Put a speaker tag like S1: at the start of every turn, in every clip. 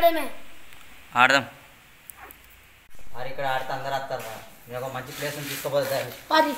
S1: ఆడమే
S2: ఆడదాం
S3: మరి ఇక్కడ ఆడితే అందరు వస్తారు రా నేను ఒక మంచి ప్లేస్ తీసుకోపోతుంది
S1: పారి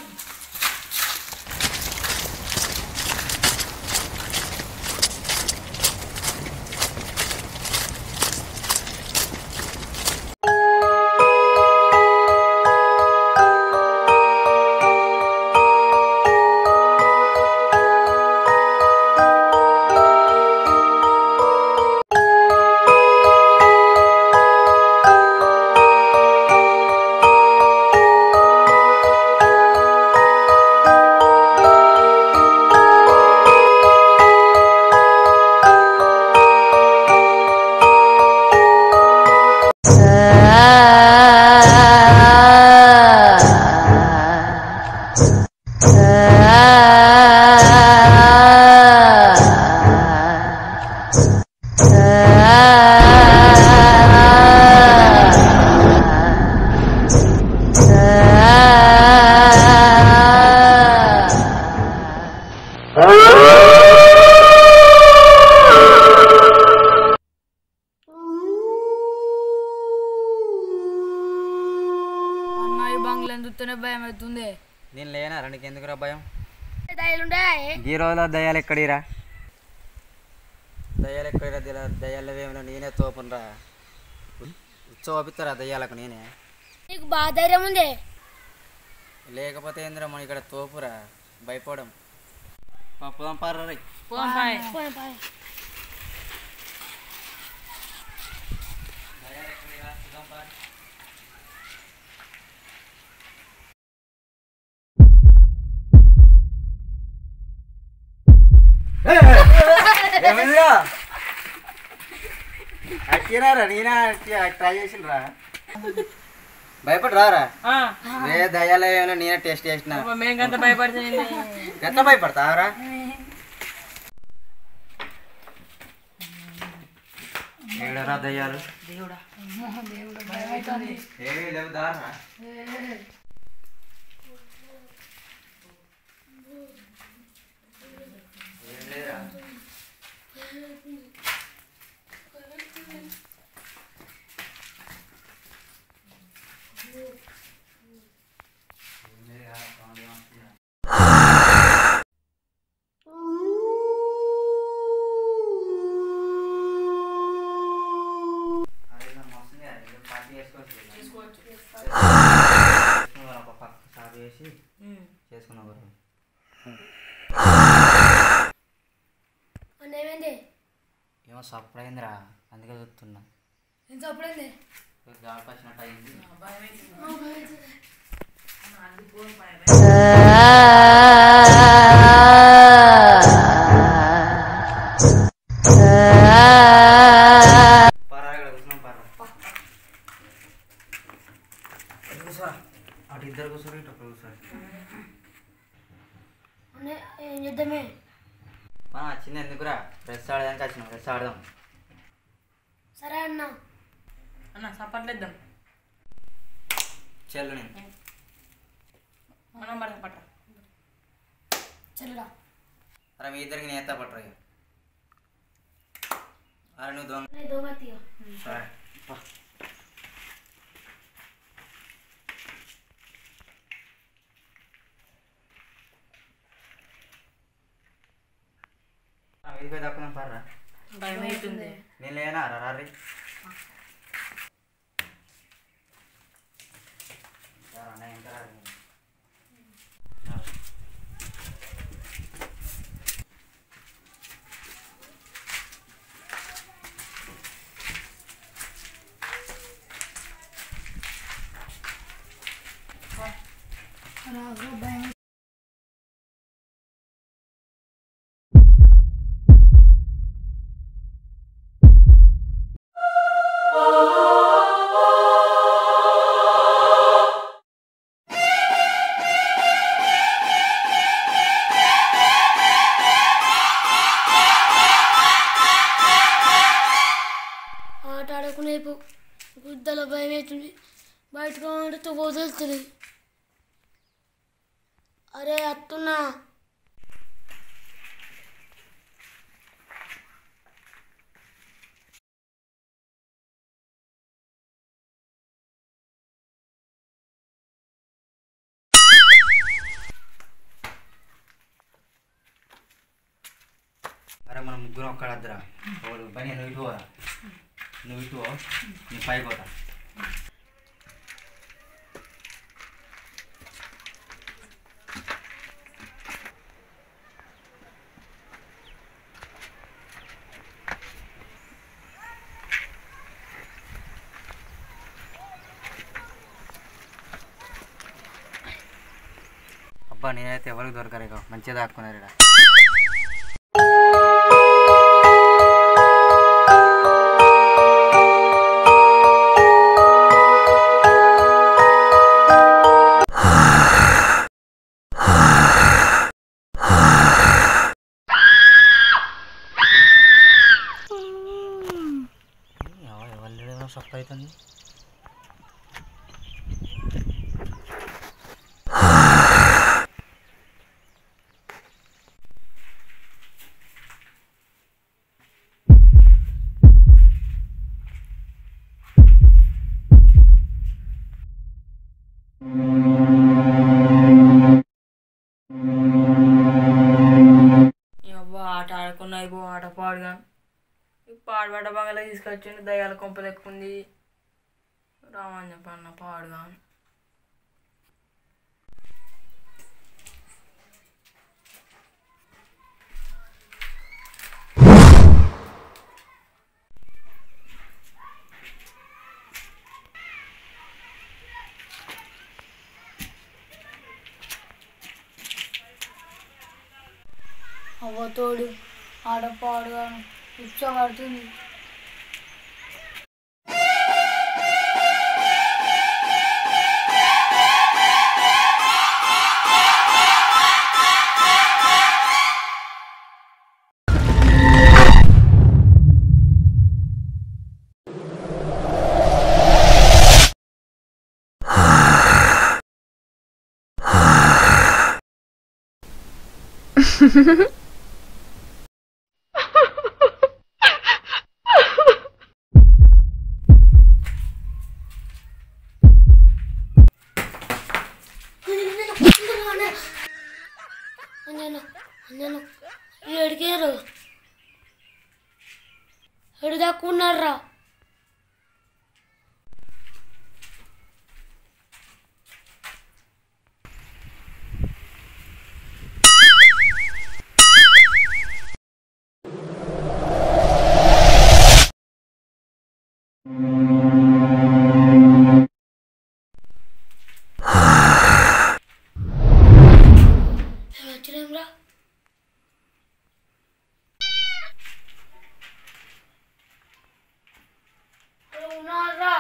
S4: అన్న ఈ బంగ్లా చూస్తేనే భయం అవుతుంది
S3: నేను లేనా నీకు ఎందుకురా భయం
S1: దయలుండే
S3: ఈ రోజులో దయ్యాలు ఎక్కడిరా దయ్యాలు ఎక్కడిరా దిరా దయ్యాలు ఏమైనా నేనే తోపునరా చూపిస్తారా దయ్యాలకు నేనే
S1: నీకు బాగా ధైర్యం ఉంది
S3: లేకపోతే ఏందిరా మన ఇక్కడ తోపురా భయపడం పప్పుదాం పారా రే
S1: పోయి, పోయి.
S3: అక్కినారా నేనే ట్రై చేసిండ్రా భయపడి రారా ఏ దయ్యాలు ఏమైనా నేనే టేస్ట్ చేసిన
S4: మేకంత భయపడుతుంది
S3: ఎంత భయపడతావరా ఏడరా దయ్యాలు ఏమీ లేవు దారా ఏం లేదురా అరే నా మస్తు పార్టీ చేసుకోవచ్చు ఒక పక్క సాగు చేసి చేసుకున్నాం బరువు
S1: అన్న ఏమైంది
S3: ఏమో సప్పుడు అయిందిరా అందుకే చూస్తున్నా
S1: ఎంత అప్పుడైంది
S3: గాడికి వచ్చినట్టు అయింది పారా ఇక్కడ కూర్చున్నాం పారా ఇటు కూర్చోరా అటు ఇద్దరు కూర్చోరు ఇటు ఒకరు కూర్చోరు
S1: అన్న ఏం చేద్దామే
S3: మనం వచ్చింది ఎందుకురా డ్రెస్ ఆడడానికి వచ్చినాం డ్రెస్ ఆడదాం
S1: సరే అన్న
S4: అన్న సప్పట్లేద్దాం
S3: చెల్లు నేను
S4: మనం పడతాం పట్ట
S1: చల్లరా
S3: అరే మీ ఇద్దరికి నేను ఎత్తా పట్టరు ఇక. అరే నువ్వు దొంగ
S1: నేను దొంగ తీయ
S3: సరే పా. ఆ, వీధికి పోయి దక్కుదాం పారా
S4: భయం అవుతుంది
S3: నేను లేనా రా రారి రా, అన్న, ఇంకా రారి. రా.
S1: ఆట ఆడుకునే గుద్దల భయం అవుతుంది బయటకు ఉంటే వదులుతుంది అరే అత్తున్నా
S3: మనం ముగ్గురం ఒక్కడ వద్దురా ఒకడు పని నువ్వు ఇటు పోరా నువ్వు ఇటు పో నీ పైకి పోతా అబ్బా నేనైతే ఎవరికి దొరకరు ఇక మంచిగా దాక్కున్నారు ఇక్కడ ఎవరు సఫర్ అవుతుంది
S4: ఈ అబ్బా ఆట ఆడుకున్నా అయిపో ఆట పాడుగా పాడుబడ్డ బంగాళ తీసుకొచ్చిండు దయ్యాల కొంపలు ఎక్కుంది రామని చెప్పన్న పాడుగా
S1: అవ్వ తోడు ఆడపాడుగా ఇచ్చ పడుతుంది నేను నేను ఎడిగారు ఎడు దాక్కున్నారా వచ్చినాంరా ఉన్నారా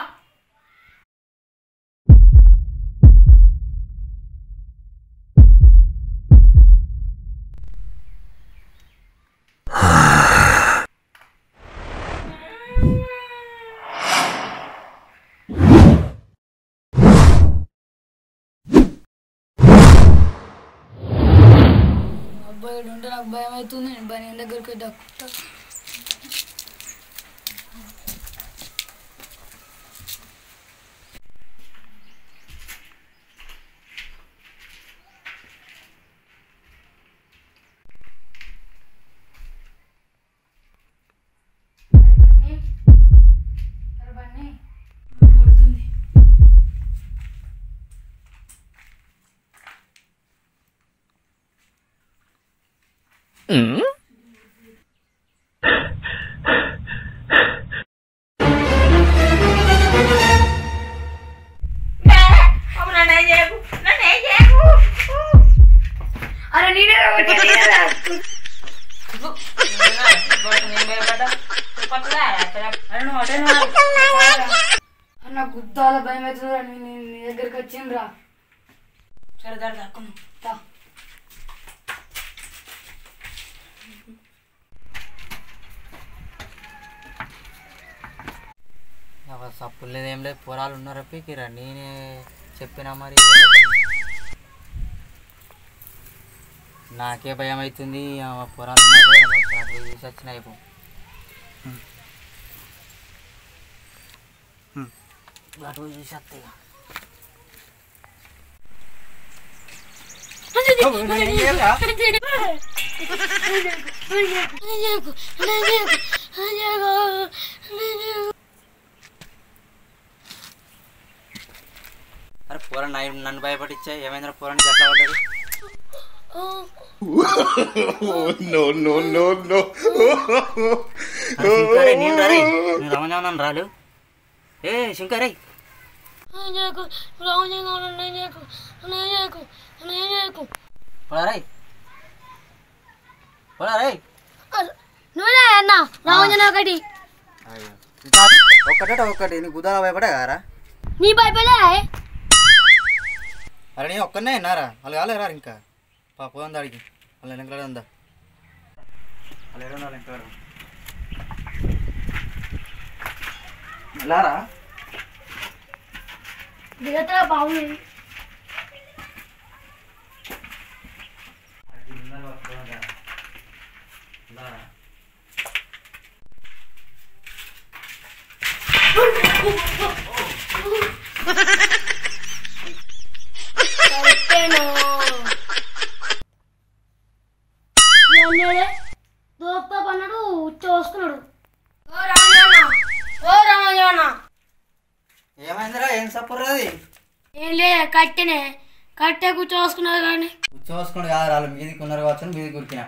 S2: అబ్బాయి ఈడ ఉంటే నాకు భయం అవుతుంది నేను బని దగ్గరికి దక్కుంటా
S1: అరే నేనే
S2: అన్న గుద్దాల భయం అవుతుంది అని నేను నీ దగ్గరికి వచ్చిండ్రా
S4: సరే దాడి దక్కున్నాం
S2: తా.
S3: అవ సప్పులు లేదు ఏం లేదు పొరాలు ఉన్నారా పీకిరా నేనే చెప్పినా మరి నాకే భయం అవుతుంది ఆ పొరాలు ఉన్నాయి కదా, మరి పొరాలు పోయి చూసి వచ్చిన అయిపో అటు పోయి చూసి వస్తాయి ఇక. అరే పూర నన్ను భయపడిచ్చా ఏమైందిరా పూరానికి ఎట్లా పడ్డది అరే శంకరే, నేను రా రే. నేను రమణానని రాలు ఏ శంకరే పోరారై పోరారై
S1: నువ్వే అన్న రావంజన ఒకటి
S3: ఒక్కటే ఒక్కటి నీకు గుదాల భయపడే కదరా
S1: నీ భయపడే
S3: అరే నేను ఒక్కనే విన్నారా వాళ్ళు కాలేరా ఇంకా పా పోదాం దాడికి వాళ్ళ వెనకాల ఉందా వాళ్ళు ఏడు వాళ్ళు ఇంకా లారా
S1: దిగతరా బాగుంది దోపుతో పన్నాడు ఉచ్చ వస్తున్నాడు ఓ రామజాన ఓ రామజాన
S3: ఏమైందిరా ఏం సపోర్ట్ అది
S1: ఏం లే కట్టెనే కట్టే కూర్చోసుకున్నారు కానీ
S3: చూసుకోండి కాదు వాళ్ళు మీదికి ఉన్నారు కావచ్చు అని మీదికి ఉరికినా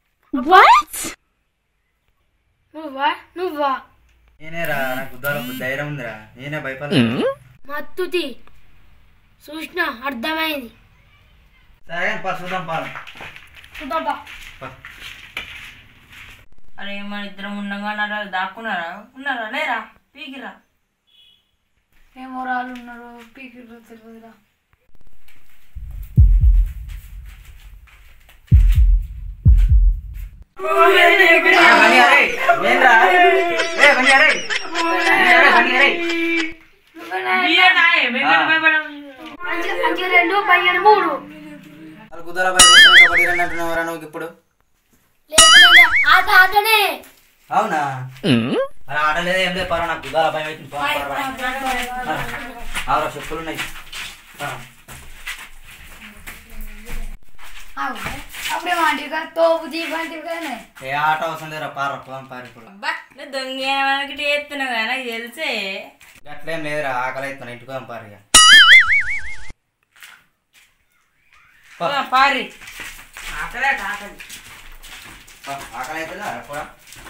S1: నువ్వా నువ్వా
S3: నేనేరా నాకు గుద్దాల ధైర్యం ఉందిరా నేనే భయపడలేదు
S1: మత్తుతి చూసిన అర్థమైంది
S3: సరే కానీ పా చూద్దాం పాలు
S1: చూద్దాంపా
S4: అరే మన ఇద్దరం ఉండగా అలా దాక్కున్నారా ఉన్నారా లేరా పీకిరా
S2: ఏమో రాళ్ళు ఉన్నారు పీకిర్రు తెలియదురా
S1: అంచె రెండు పదిహేను మూడు
S3: వాళ్ళు గుద్దాల భయపడుతున్నా కబడ్డీ రెండు అంటున్నావురా నువ్వు ఇప్పుడు
S1: లేకపోతే ఆట ఆటనే
S3: అవునా అలా ఆట లేదు ఏం లేదు పర్వ నాకు గుద్దాల భయం అవుతుంది పో, పర్వ. ఆరు చెప్పులు ఉన్నాయి పర్వ.
S2: అప్పుడే మాంటివి కదా తోపు జీప్ అంటివి కదనే
S3: ఏ ఆట అవసరం లేదురా పార పోదాం పారి ఇప్పుడు
S4: అబ్బా నువ్వు దొంగ మనకి చేస్తున్నావు కదా నాకు తెలిసే
S3: అట్లేం లేదురా ఆకలి అవుతున్నా ఇంటికి పోదాం పారు ఇక పో.
S4: పోదాం, పారి ఆకలే ఆకలి
S3: పో, ఆకలి అవుతుందా కూడా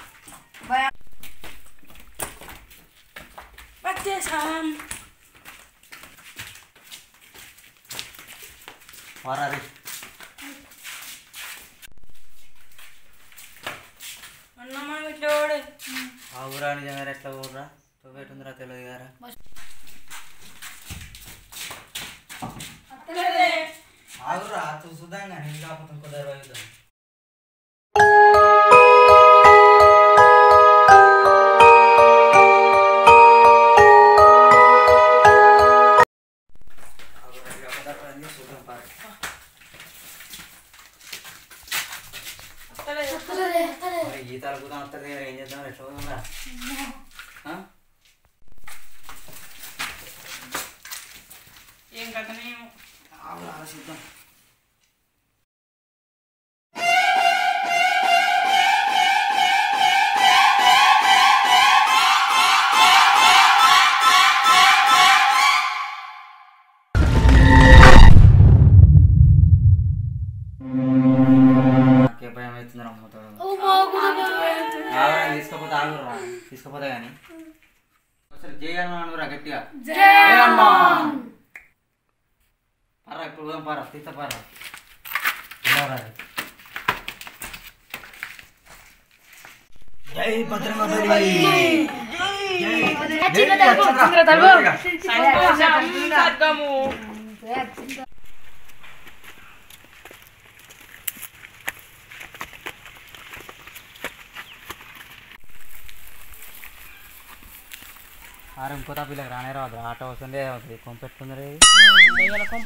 S4: వచ్చేసాం
S3: పోరా రే.
S4: అన్న మనం ఇట్లా ఓడే
S3: ఆ ఊరా నిజంగా ఎట్లా ఊర్రా తొవ్వేటుందిరా తెలియదు కదా ఆగురా చూద్దాం కానీ ఇంకా కాకపోతే ఇంకో దర్వా చూద్దాం ఆగురా, ఇక ఒక దర్వా ఉంది, చూద్దాం పారు. మరి ఈతలు కూడా వస్తుంది కదా, ఏం చేద్దాం ఎట్లా పోదాంరా? ఆ?
S4: ఏం కథనేమో
S3: ఆగురా, చూద్దాం నాకే భయం అవుతుంది అమ్ముతాడు ఆగురా తీసుకపోతే ఆగురా తీసుకపోతే కానీ ఒకసారి జై హనుమాన్ అనురా గట్టిగా జై హనుమాన్ పారా ఇప్పుడు పోదాం పారా తీత పారా వెళ్ళవరా. జై భద్రంగబలి
S4: సర్గము
S3: ఆరం కొత్త పిల్లకి రానే రాదు ఆటో వస్తుందే కొంపెట్టుకుందరే
S4: దయ్యాల కొంప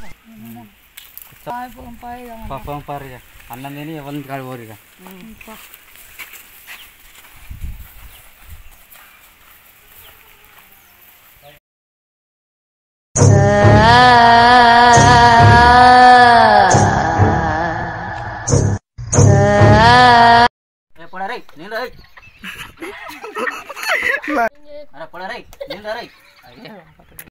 S3: పప్పం పారు ఇక అన్నం తిని ఎవరిని కాదు పోరు ఇక
S5: Ah
S3: రై నేను రై అరే పొడ రై నేను రై